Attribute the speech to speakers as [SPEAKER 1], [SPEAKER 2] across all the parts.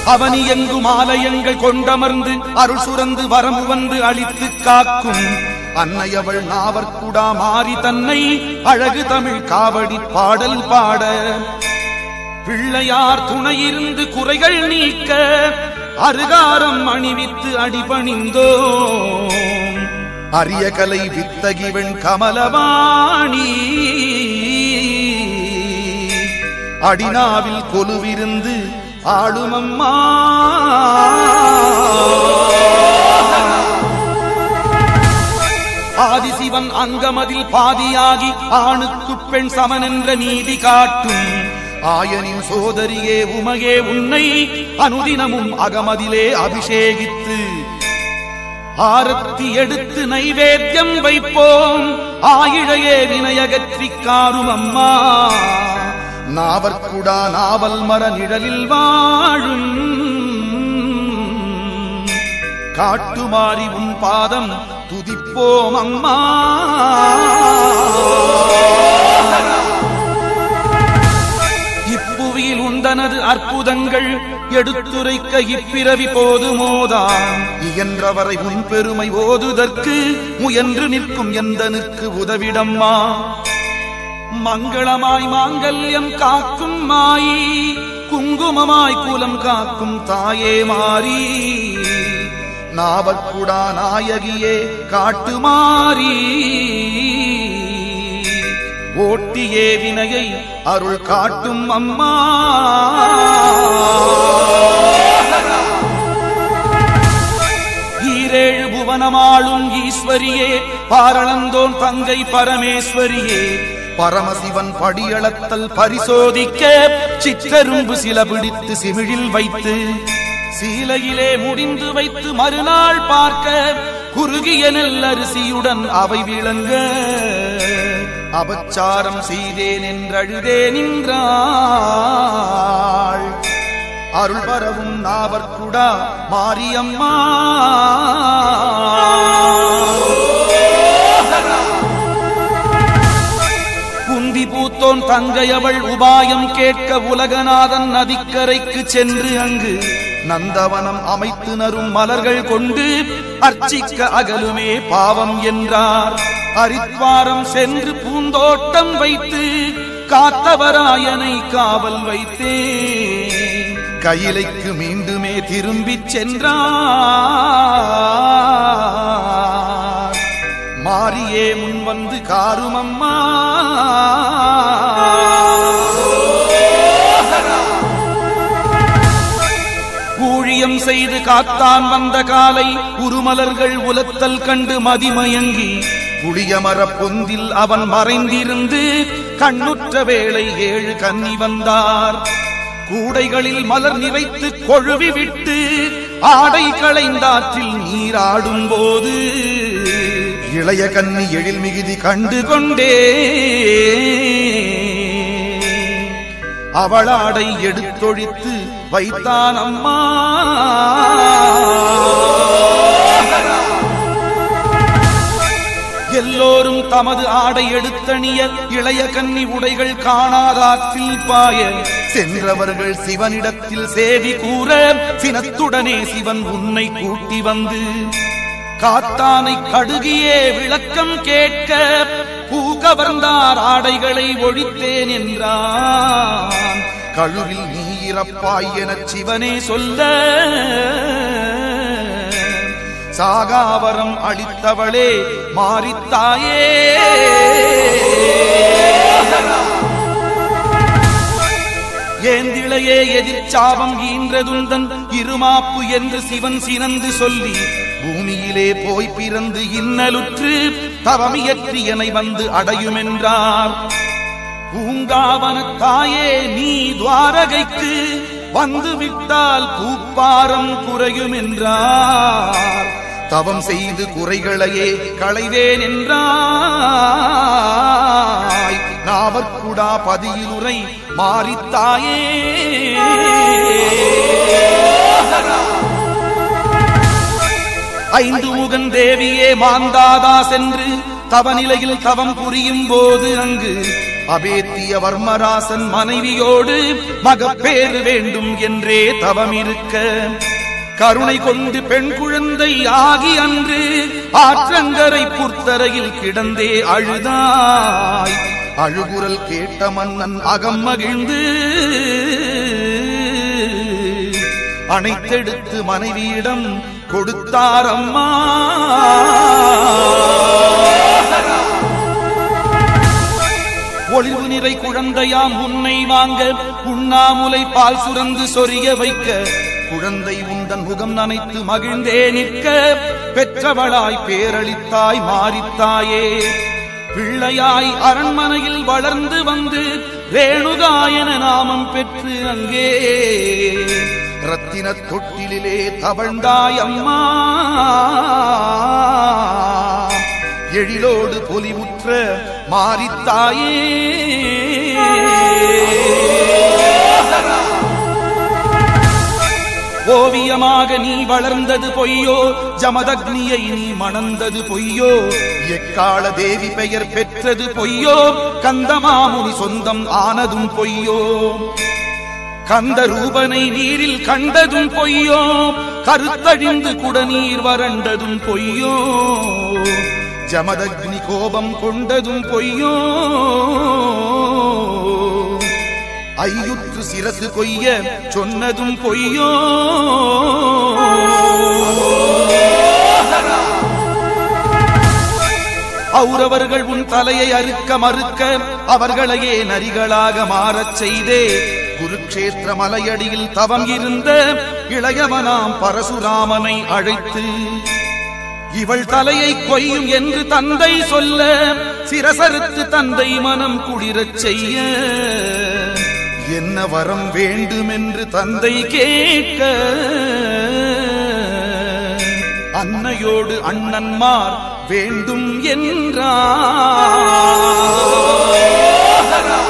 [SPEAKER 1] அவனி எங்கும் ஆலயங்கள் கொண்டமர்ந்து அருள் சுரந்து வரமு வந்து அழித்து காக்கும் அன்னையவள் நாவற்குடா மாறி தன்னை அழகு தமிழ் காவடி பாடல் பாட பிள்ளையார் துணையிருந்து குறைகள் நீக்க அருகாரம் அணிவித்து அடிபணிந்தோம் அரிய கலை வித்தகிவன் கமலவாணி அடினாவில் கொலுவிருந்து ஆளுமம்மா ஆதிசிவன் அங்கமதில் பாதியாகி ஆணுக்கு பெண் சமன் என்ற நீதி காட்டும் ஆயனின் சோதரியே உமையே உன்னை அனுதினமும் அகமதிலே அபிஷேகித்து ஆரத்தி எடுத்து நைவேத்தியம் வைப்போம் ஆயிழையே வினையகற்றி காரும் அம்மா நாவற்குடா நாவல் மர நிழலில் வாழும் காட்டுமாறி உன் பாதம் துதிப்போம் அம்மா இப்புவியில் உந்தனது அற்புதங்கள் எடுத்துரைக்க இப்பிறவி போதுமோதான் இயன்றவரை உன் பெருமை ஓதுதற்கு முயன்று நிற்கும் எந்தனுக்கு உதவிடம்மா மங்களமாய் மாங்கல்யம் காக்கும் மாயி குங்குமமாய் குலம் காக்கும் தாயே மாறி நாவற்குடா நாயகியே காட்டுமாறி ஓட்டியே வினையை அருள் காட்டும் அம்மா ஈரேழு புவனமாளும் ஈஸ்வரியே பாரணந்தோன் தங்கை பரமேஸ்வரியே பரமசிவன் படியளத்தல் பரிசோதிக்க சிற்றரும்பு சில பிடித்து சிமிழில் வைத்து சீலையிலே முடிந்து வைத்து மறுநாள் பார்க்க குறுகிய நெல்லரிசியுடன் அவை விளங்க அபச்சாரம் செய்தேன் என்றழுதே நின்றாள் அருள் பரவும் நாவற்குடா மாரியம்மா குந்தி பூத்தோன் தங்கையவள் உபாயம் கேட்க உலகநாதன் நதிக்கரைக்கு சென்று அங்கு நந்தவனம் அமைத்து நரும் மலர்கள் கொண்டு அர்ச்சிக்க அகலுமே பாவம் என்றார் அரித்வாரம் சென்று பூந்தோட்டம் வைத்து காத்தவராயனை காவல் வைத்தே கையிலைக்கு மீண்டுமே திரும்பிச் சென்றார் மாறியே முன் வந்து காருமம்மா ஊழியம் செய்து காத்தான் வந்த காலை உருமலர்கள் உலத்தல் கண்டு மதிமயங்கி புளியமர பொந்தில் அவன் மறைந்திருந்து கண்ணுற்ற வேளை ஏழு கன்னி வந்தார் கூடைகளில் மலர் நிறைத்து கொழுவி விட்டு ஆடை களைந்தாற்றில் நீராடும் போது இளைய கன்னி எழில் மிகுதி கண்டு கொண்டே அவளாடை எடுத்தொழித்து வைத்தான் அம்மா எல்லோரும் தமது ஆடை எடுத்தணிய இளைய கன்னி உடைகள் காணாதாற்றில் பாய சென்றவர்கள் சிவனிடத்தில் சேதி கூற சினத்துடனே சிவன் உன்னை கூட்டி வந்து காத்தானை கடுகியே விளக்கம் கேட்க பூ கவர்ந்தார் ஆடைகளை ஒழித்தேன் என்றான் கழுவில் நீ இறப்பாய் எனச் சிவனே சொல்ல சாகாவரம் அளித்தவளே மாறித்தாயே ஏந்திளையே எதிர்ச்சாபம் ஈன்றதுந்தன் இருமாப்பு என்று சிவன் சினந்து சொல்லி பூமியிலே போய் பிறந்து இன்னலுற்று தவமியற்றியனை வந்து அடையுமென்றார் பூங்காவனத் தாயே நீ துவாரகைக்கு வந்து விட்டால் பூப்பாரம் குறையும் என்றார் தவம் செய்து குறைகளையே களைவேன் என்றாய் நாவற்குடா பதியிலுரை மாறித்தாயே ஐந்து முகன் தேவியே மாந்தாதா சென்று தவநிலையில் தவம் புரியும் போது அங்கு அபேத்திய வர்மராசன் மனைவியோடு மகப்பேறு வேண்டும் என்றே தவம் இருக்க கருணை கொண்டு பெண் குழந்தை ஆகி அன்று ஆற்றங்கரை புர்த்தரையில் கிடந்தே அழுதாய் அழுகுரல் கேட்ட மன்னன் அகம் மகிழ்ந்து அணைத்தெடுத்து மனைவியிடம் கொடுத்தார் அம்மா ஒளிவு நிறை குழந்தையாம் உன்னை வாங்க உண்ணாமுலை பால் சுரந்து சொரிய வைக்க குழந்தை உந்தன் முகம் நனைத்து மகிழ்ந்தே நிற்க பெற்றவளாய் பேரளித்தாய் மாறித்தாயே பிள்ளையாய் அரண்மனையில் வளர்ந்து வந்து ரேணுகாயன நாமம் பெற்று அங்கே ரத்தின தொட்டிலே தவழ்ந்தாய் அம்மா எழிலோடு பொலிவுற்ற மாறித்தாயே ஓவியமாக நீ வளர்ந்தது பொய்யோ ஜமதக்னியை நீ மணந்தது பொய்யோ எக்கால தேவி பெயர் பெற்றது பொய்யோ கந்தமாமுனி சொந்தம் ஆனதும் பொய்யோ கந்த ரூபனை நீரில் கண்டதும் பொய்யோ கருத்தழிந்து குடநீர் வறண்டதும் பொய்யோ ஜமதக்னி கோபம் கொண்டதும் பொய்யோ ஐயுற்று சிரசு கொய்ய சொன்னதும் பொய்யோ அவுரவர்கள் உன் தலையை அறுக்க மறுக்க அவர்களையே நரிகளாக மாறச் செய்தே குருக்ஷேத்திர மலையடியில் தவம் இருந்த இளையவனாம் பரசுராமனை அழைத்து இவள் தலையை கொய்யும் என்று தந்தை சொல்ல சிரசறுத்து தந்தை மனம் குளிரச் செய்ய என்ன வரம் வேண்டும் என்று தந்தை கேட்க அன்னையோடு அண்ணன்மார் வேண்டும் என்றார்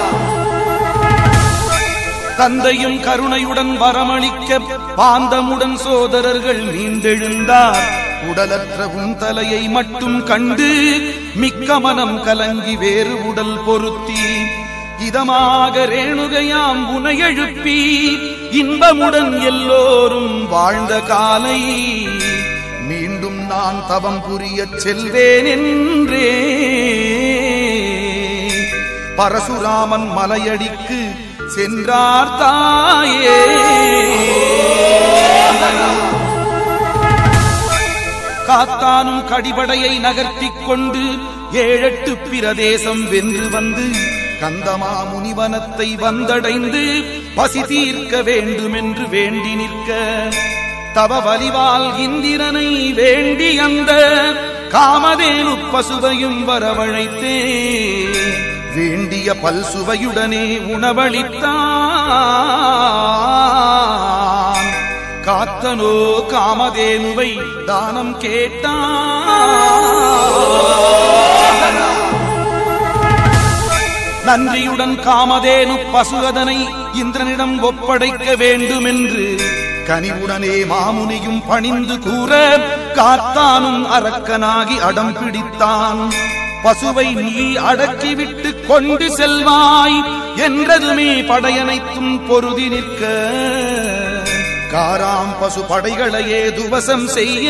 [SPEAKER 1] தந்தையும் கருணையுடன் வரமளிக்க பாந்தமுடன் சோதரர்கள் மீண்டெழுந்தார் உடலற்ற உன் தலையை மட்டும் கண்டு மிக்க மனம் கலங்கி வேறு உடல் பொருத்தி இதமாக ரேணுகையாம் உனை எழுப்பி இன்பமுடன் எல்லோரும் வாழ்ந்த காலை மீண்டும் நான் தவம் புரியச் செல்வேன் என்றே பரசுராமன் மலையடிக்கு சென்றார் தாயே காத்தானும் கடிபடையை நகர்த்திக் கொண்டு ஏழெட்டு பிரதேசம் வென்று வந்து கந்தமா முனிவனத்தை வந்தடைந்து பசி தீர்க்க வேண்டுமென்று வேண்டி நிற்க தவ வலிவால் இந்திரனை வேண்டி அந்த காமதேனு பசுவையும் வரவழைத்தே வேண்டிய பல் சுவையுடனே உணவளித்தான் காத்தனோ காமதேனுவை தானம் கேட்டான் நன்றியுடன் காமதேனு பசுகதனை இந்திரனிடம் ஒப்படைக்க வேண்டுமென்று கனிவுடனே மாமுனியும் பணிந்து கூற காத்தானும் அரக்கனாகி அடம் பிடித்தான் பசுவை நீ அடக்கிவிட்டு கொண்டு செல்வாய் என்றதுமே படையனைத்தும் பொருதி நிற்க காராம் பசு படைகளையே துவசம் செய்ய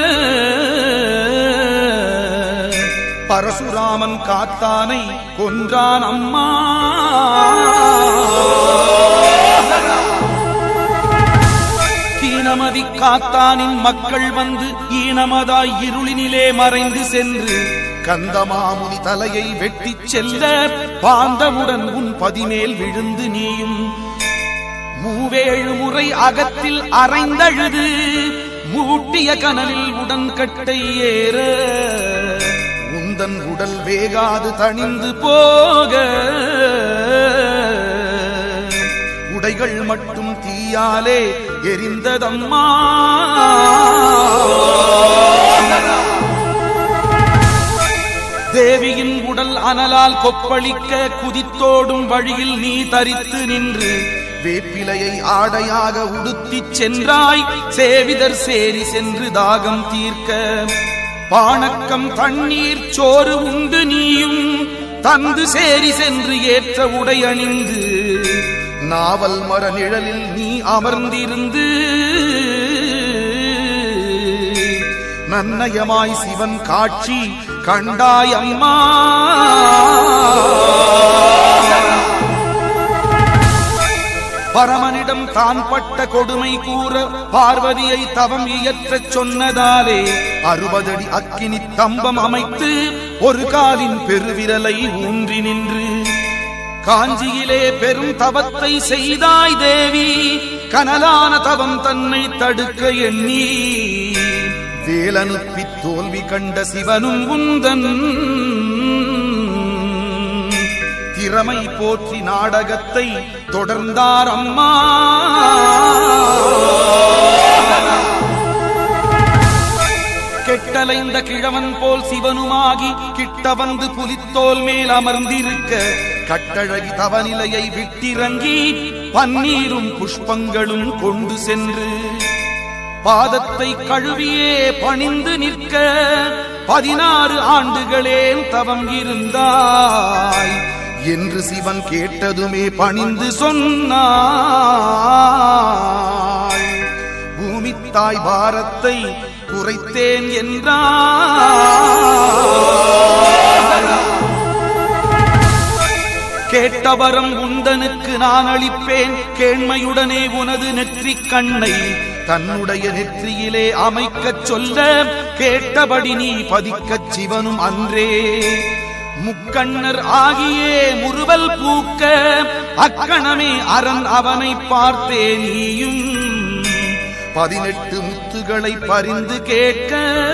[SPEAKER 1] பரசுராமன் காத்தானை கொன்றான் அம்மா கீனமதி காத்தானின் மக்கள் வந்து ஈனமதாய் இருளினிலே மறைந்து சென்று கந்தமாமுனி தலையை வெட்டிச் செல்ல பாந்தமுடன் உன் பதிமேல் விழுந்து நீயும் மூவேழு முறை அகத்தில் அரைந்தழுது மூட்டிய கனலில் உடன்கட்டை ஏற உந்தன் உடல் வேகாது தணிந்து போக உடைகள் மட்டும் தீயாலே எரிந்ததம்மா தேவியின் உடல் அனலால் கொப்பளிக்க குதித்தோடும் வழியில் நீ தரித்து நின்று வேப்பிலையை ஆடையாக உடுத்திச் சென்றாய் சேவிதர் சேரி சென்று தாகம் தீர்க்க பாணக்கம் தண்ணீர் சோறு உண்டு நீயும் தந்து சேரி சென்று ஏற்ற உடை அணிந்து நாவல் மர நிழலில் நீ அமர்ந்திருந்து நன்னயமாய் சிவன் காட்சி கண்டாய் அம்மா பரமனிடம் தான் பட்ட கொடுமை கூற பார்வதியை தவம் இயற்றச் சொன்னதாலே அறுபதடி அக்கினி தம்பம் அமைத்து ஒரு காலின் பெருவிரலை ஊன்றி நின்று காஞ்சியிலே பெரும் தவத்தை செய்தாய் தேவி கனலான தவம் தன்னை தடுக்க எண்ணி வேலனுப்பி தோல்வி கண்ட சிவனும் உந்தன் திறமை போற்றி நாடகத்தை தொடர்ந்தார் அம்மா கெட்டலைந்த கிழவன் போல் சிவனுமாகி கிட்ட வந்து புலித்தோல் மேல் அமர்ந்திருக்க கட்டழகி தவநிலையை விட்டிறங்கி பன்னீரும் புஷ்பங்களும் கொண்டு சென்று பாதத்தை கழுவியே பணிந்து நிற்க பதினாறு ஆண்டுகளேன் தவம் இருந்தாய் என்று சிவன் கேட்டதுமே பணிந்து சொன்னாய் பூமி தாய் பாரத்தை குறைத்தேன் என்றார் கேட்டவரம் உந்தனுக்கு நான் அளிப்பேன் கேண்மையுடனே உனது நெற்றிக் கண்ணை தன்னுடைய நெற்றியிலே அமைக்கச் சொல்ல கேட்டபடி நீ பதிக்கச் சிவனும் அன்றே முக்கண்ணர் ஆகியே முறுவல் பூக்க அக்கணமே அரண் அவனை பார்த்தே நீயும் பதினெட்டு முத்துகளை பரிந்து கேட்க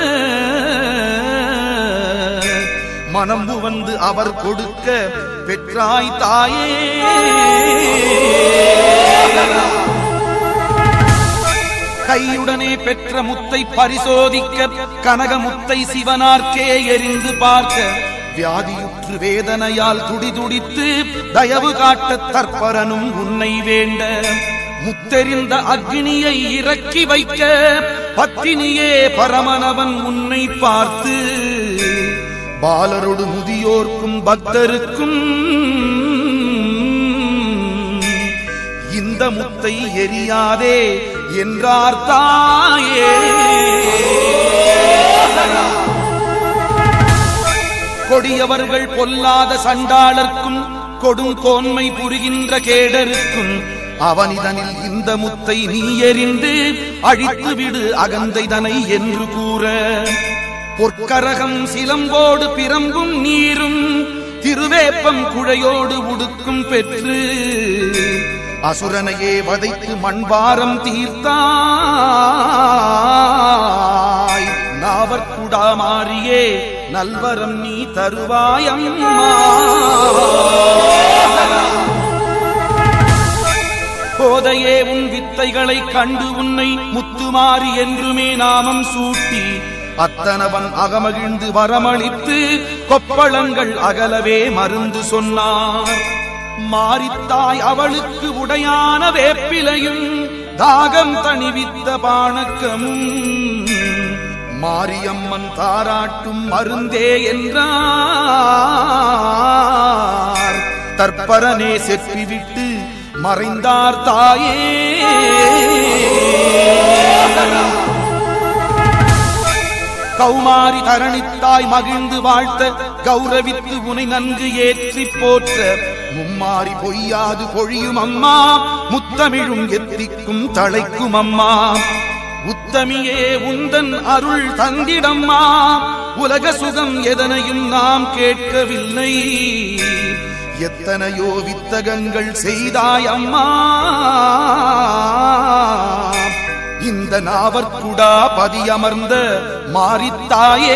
[SPEAKER 1] மனம்பு வந்து அவர் கொடுக்க பெற்றாய் தாயே கையுடனே பெற்ற முத்தை பரிசோதிக்க கனக முத்தை சிவனார்க்கே எரிந்து பார்க்க வியாதியுற்று வேதனையால் துடிதுடித்து தயவு காட்ட தற்பரனும் உன்னை வேண்ட முத்தெறிந்த அக்னியை இறக்கி வைக்க பத்தினியே பரமனவன் உன்னை பார்த்து பாலரோடு முதியோர்க்கும் பக்தருக்கும் இந்த முத்தை எரியாதே என்றார் தாயே கொடியவர்கள் பொல்லாத சண்டாளர்க்கும் கொடும் கோன்மை புரிகின்ற கேடருக்கும் அவனிதனில் இந்த முத்தை நீ எறிந்து அழித்து விடு அகந்தைதனை என்று கூற பொற்கரகம் சிலம்போடு பிரம்பும் நீரும் திருவேப்பம் குழையோடு உடுக்கும் பெற்று அசுரனையே வதைத்து மண்பாரம் தீர்த்தாய் நாவற்குடா மாறியே நல்வரம் நீ தருவாயம்மா போதையே உன் வித்தைகளை கண்டு உன்னை முத்துமாறி என்றுமே நாமம் சூட்டி அத்தனவன் அகமகிழ்ந்து வரமளித்து கொப்பளங்கள் அகலவே மருந்து சொன்னார் மாரித்தாய் அவளுக்கு உடையான வேப்பிலையும் தாகம் தணிவித்த பாணக்கமும் மாரியம்மன் தாராட்டும் மருந்தே என்றார் தற்பரனே செப்பிவிட்டு மறைந்தார் தாயே கௌமாரி தரணித்தாய் மகிழ்ந்து வாழ்த்த கௌரவித்து உனை நன்கு ஏற்றி போற்ற மும்மாறி பொய்யாது பொழியும் அம்மா முத்தமிழும் எத்திக்கும் தழைக்கும் அம்மா உத்தமியே உந்தன் அருள் தந்திடம்மா உலக சுகம் எதனையும் நாம் கேட்கவில்லை எத்தனையோ வித்தகங்கள் செய்தாய் அம்மா இந்த நாவற்குடா பதியமர்ந்த மாரித்தாயே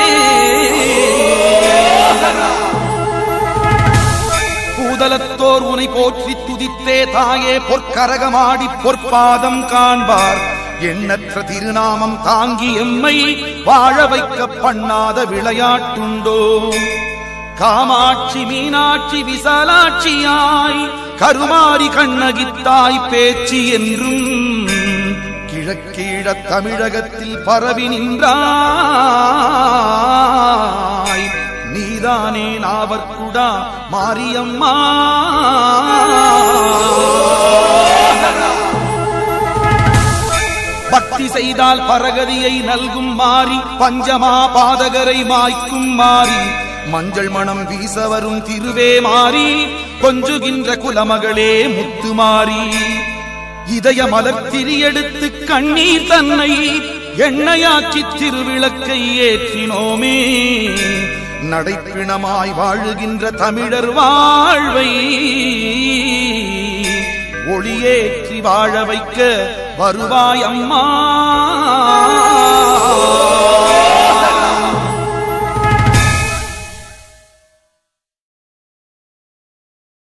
[SPEAKER 1] பூதலத்தோர் உனை போற்றி துதித்தே தாயே பொற்கரகமாடி பொற்பாதம் காண்பார் எண்ணற்ற திருநாமம் தாங்கி எம்மை வாழ வைக்க பண்ணாத விளையாட்டுண்டோ காமாட்சி மீனாட்சி விசாலாட்சியாய் கருமாரி கண்ணகித்தாய் பேச்சு என்றும் கிழக்கீழ தமிழகத்தில் பரவி நின்றாய் நீத நீதானே நாவற்குடா மாரியம்மா பக்தி செய்தால் பரகதியை நல்கும் மாறி பஞ்சமா பாதகரை மாய்க்கும் மாறி மஞ்சள் மணம் வீச வரும் திருவே மாறி கொஞ்சுகின்ற குலமகளே முத்து மாறி இதய மலர்த்திரி எடுத்து கண்ணீர் தன்னை எண்ணெயாக்கி திருவிளக்கை ஏற்றினோமே நடைப்பிணமாய் வாழுகின்ற தமிழர் வாழ்வை ஒளியேற்றி வாழ வைக்க வருவாய் அம்மா